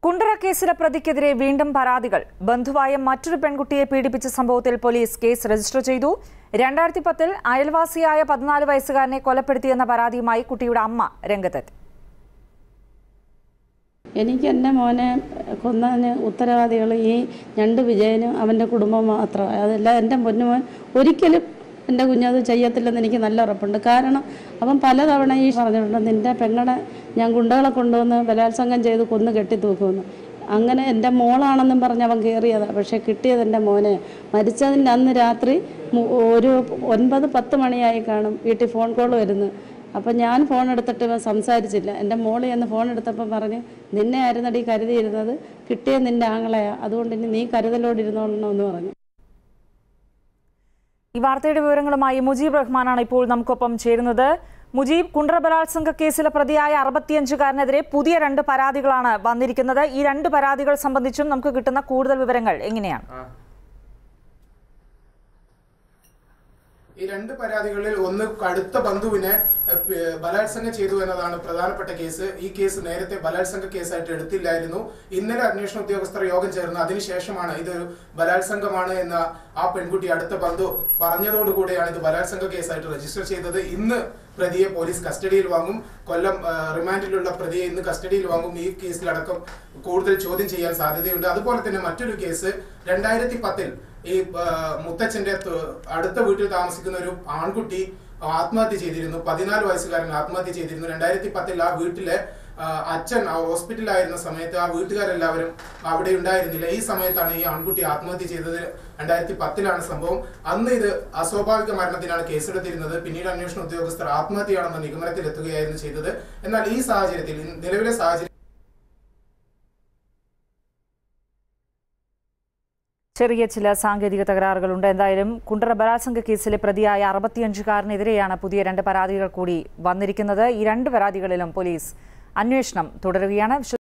കുണ്ടറ കേസിലെ പ്രതിക്കെതിരെ വീണ്ടും പരാതികൾ ബന്ധുവായ മറ്റൊരു പെൺകുട്ടിയെ പീഡിപ്പിച്ച സംഭവത്തിൽ പോലീസ് കേസ് രജിസ്റ്റർ ചെയ്തു രണ്ടായിരത്തി പത്തിൽ അയൽവാസിയായ പതിനാല് വയസ്സുകാരനെ കൊലപ്പെടുത്തിയെന്ന പരാതിയുമായി കുട്ടിയുടെ അമ്മ രംഗത്തെത്തി എനിക്ക് എൻ്റെ മോനെ കൊന്നതിന് ഉത്തരവാദികൾ ഈ ഞണ്ട് വിജയനും അവൻ്റെ കുടുംബം മാത്രം അതല്ല എൻ്റെ പൊന്നുമോൻ ഒരിക്കലും എൻ്റെ കുഞ്ഞത് ചെയ്യത്തില്ലെന്ന് എനിക്ക് നല്ല ഉറപ്പുണ്ട് കാരണം അവൻ പലതവണ ഈ പറഞ്ഞിട്ടുണ്ട് നിൻ്റെ പെങ്ങളെ ഞാൻ ഗുണ്ടകളെ കൊണ്ടുവന്ന് ബലാത്സംഗം ചെയ്ത് കൊന്ന് കെട്ടിത്തൂക്കുമെന്ന് അങ്ങനെ എൻ്റെ മോളാണെന്നും പറഞ്ഞ് അവൻ കയറിയതാണ് പക്ഷേ കിട്ടിയത് എൻ്റെ മോനെ മരിച്ചതിൻ്റെ അന്ന് രാത്രി മു- ഒരു ഒൻപത് പത്ത് മണിയായി കാണും വീട്ടിൽ ഫോൺ കോൾ വരുന്നു അപ്പം ഞാൻ ഫോൺ എടുത്തിട്ട് ഇവൻ സംസാരിച്ചില്ല എൻ്റെ മോള് ചെന്ന് ഫോൺ എടുത്തപ്പോൾ പറഞ്ഞ് നിന്നെ ആയിരുന്നടി കരുതിയിരുന്നത് കിട്ടിയ നിൻ്റെ ആങ്ങളെയാ അതുകൊണ്ട് ഇനി നീ കരുതലോടിരുന്നോളണമെന്ന് പറഞ്ഞു ഈ വാർത്തയുടെ വിവരങ്ങളുമായി മുജീബ് റഹ്മാനാണ് ഇപ്പോൾ നമുക്കൊപ്പം ചേരുന്നത് മുജീബ് കുണ്ട്ര ബലാത്സംഗ കേസിലെ പ്രതിയായ അറുപത്തിയഞ്ചുകാരനെതിരെ പുതിയ രണ്ട് പരാതികളാണ് വന്നിരിക്കുന്നത് ഈ രണ്ട് പരാതികൾ സംബന്ധിച്ചും നമുക്ക് കിട്ടുന്ന കൂടുതൽ വിവരങ്ങൾ എങ്ങനെയാണ് ഈ രണ്ട് പരാതികളിൽ ഒന്ന് കടുത്ത ബന്ധുവിനെ എഹ്, പ്- ബലാത്സംഗം ചെയ്തു എന്നതാണ് പ്രധാനപ്പെട്ട കേസ് ഈ കേസ് നേരത്തെ ബലാത്സംഗ കേസായിട്ട് എടുത്തില്ലായിരുന്നു ഇന്നലെ അന്വേഷണ ഉദ്യോഗസ്ഥർ യോഗം ചേർന്ന് അതിനുശേഷമാണ് ഇതൊരു ബലാത്സംഗമാണ് എന്ന ആ പെൺകുട്ടി അടുത്ത ബന്ധു പറഞ്ഞതോടുകൂടിയാണ് ഇത് ബലാത്സംഗ കേസായിട്ട് രജിസ്റ്റർ ചെയ്തത് ഇന്ന് പ്രതിയെ പോലീസ് കസ്റ്റഡിയിൽ വാങ്ങും കൊല്ലം ആ, റിമാൻഡിലുള്ള പ്രതിയെ ഇന്ന് കസ്റ്റഡിയിൽ വാങ്ങും ഈ കേസിലടക്കം കൂടുതൽ ചോദ്യം ചെയ്യാൻ സാധ്യതയുണ്ട് അതുപോലെ തന്നെ മറ്റൊരു കേസ് രണ്ടായിരത്തി പത്തിൽ ഈ ആ, മുത്തച്ഛന്റെ ത- അടുത്ത വീട്ടിൽ താമസിക്കുന്ന ഒരു ആൺകുട്ടി ആത്മഹത്യ ചെയ്തിരുന്നു പതിനാല് വയസ്സുകാരൻ ആത്മഹത്യ ചെയ്തിരുന്നു രണ്ടായിരത്തി പത്തിൽ ആ വീട്ടിലെ ആ, അച്ഛൻ ആ ഹോസ്പിറ്റലിലായിരുന്ന സമയത്ത് ആ വീട്ടുകാരെല്ലാവരും അവിടെ ഉണ്ടായിരുന്നില്ല ഈ സമയത്താണ് ഈ ആൺകുട്ടി ആത്മഹത്യ ചെയ്തത് രണ്ടായിരത്തി പത്തിലാണ് സംഭവം അന്ന് ഇത് അസ്വാഭാവിക മരണത്തിനാണ് കേസെടുത്തിരുന്നത് പിന്നീട് അന്വേഷണ ഉദ്യോഗസ്ഥർ ആത്മഹത്യയാണെന്ന നിഗമനത്തിലെത്തുകയായിരുന്നു ചെയ്തത് എന്നാൽ ഈ സാഹചര്യത്തിൽ നിലവിലെ സാഹചര്യം ചെറിയ ചില സാങ്കേതിക തകരാറുകളുണ്ട് എന്തായാലും കുണ്ടറ ബലാത്സംഗ കേസിലെ പ്രതിയായ അറുപത്തിയഞ്ചുകാരനെതിരെയാണ് പുതിയ രണ്ട് പരാതികൾ കൂടി വന്നിരിക്കുന്നത് ഈ രണ്ട് പരാതികളിലും പോലീസ് അന്വേഷണം തുടരുകയാണ്